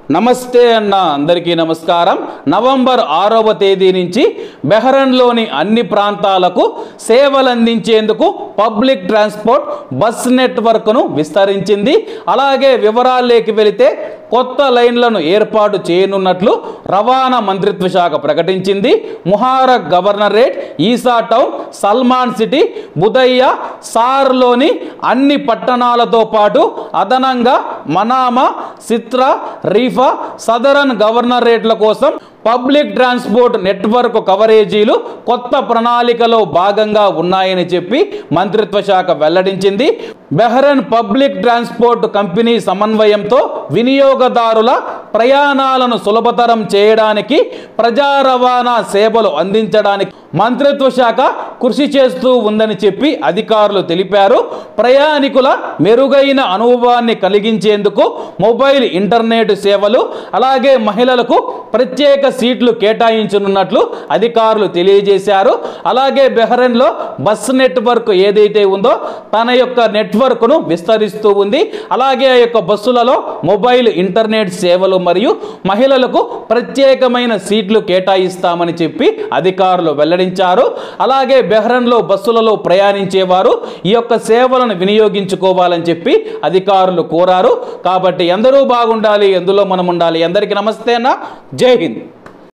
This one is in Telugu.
నమస్తే అన్న అందరికీ నమస్కారం నవంబర్ ఆరవ తేదీ నుంచి బెహ్రన్లోని అన్ని ప్రాంతాలకు సేవలు అందించేందుకు పబ్లిక్ ట్రాన్స్పోర్ట్ బస్ నెట్వర్క్ను విస్తరించింది అలాగే వివరాల్లోకి వెళితే కొత్త లైన్లను ఏర్పాటు చేయనున్నట్లు రవాణా మంత్రిత్వ శాఖ ప్రకటించింది Muharraq governorate Isa town Salman city Budaiya సార్లోని అన్ని పట్టణాలతో పాటు అదనంగా మనామా సిత్రా రీఫా సదరన్ గవర్నరేట్ల కోసం పబ్లిక్ ట్రాన్స్పోర్ట్ నెట్వర్క్ కవరేజీలు కొత్త ప్రణాళికలో భాగంగా ఉన్నాయని చెప్పి మంత్రిత్వ శాఖ వెల్లడించింది బెహ్రన్ పబ్లిక్ ట్రాన్స్పోర్ట్ కంపెనీ సమన్వయంతో వినియోగదారుల ప్రయాణాలను సులభతరం చేయడానికి ప్రజా రవాణా సేవలు అందించడానికి మంత్రిత్వ శాఖ కృషి చేస్తూ ఉందని చెప్పి అధికారులు తెలిపారు ప్రయాణికుల మెరుగైన అనుభవాన్ని కలిగించేందుకు మొబైల్ ఇంటర్నెట్ సేవలు అలాగే మహిళలకు ప్రత్యేక సీట్లు కేటాయించనున్నట్లు అధికారులు తెలియజేశారు అలాగే బెహ్రెన్లో బస్ నెట్వర్క్ ఏదైతే ఉందో తన యొక్క నెట్వర్క్ను విస్తరిస్తూ ఉంది అలాగే ఆ యొక్క బస్సులలో మొబైల్ ఇంటర్నెట్ సేవలు మరియు మహిళలకు ప్రత్యేకమైన సీట్లు కేటాయిస్తామని చెప్పి అధికారులు వెల్లడించారు అలాగే బెహ్రన్లో బస్సులలో ప్రయాణించేవారు ఈ యొక్క సేవలను వినియోగించుకోవాలని చెప్పి అధికారులు కోరారు కాబట్టి ఎందరూ బాగుండాలి ఎందులో మనం ఉండాలి అందరికీ నమస్తే అన్న జై హింద్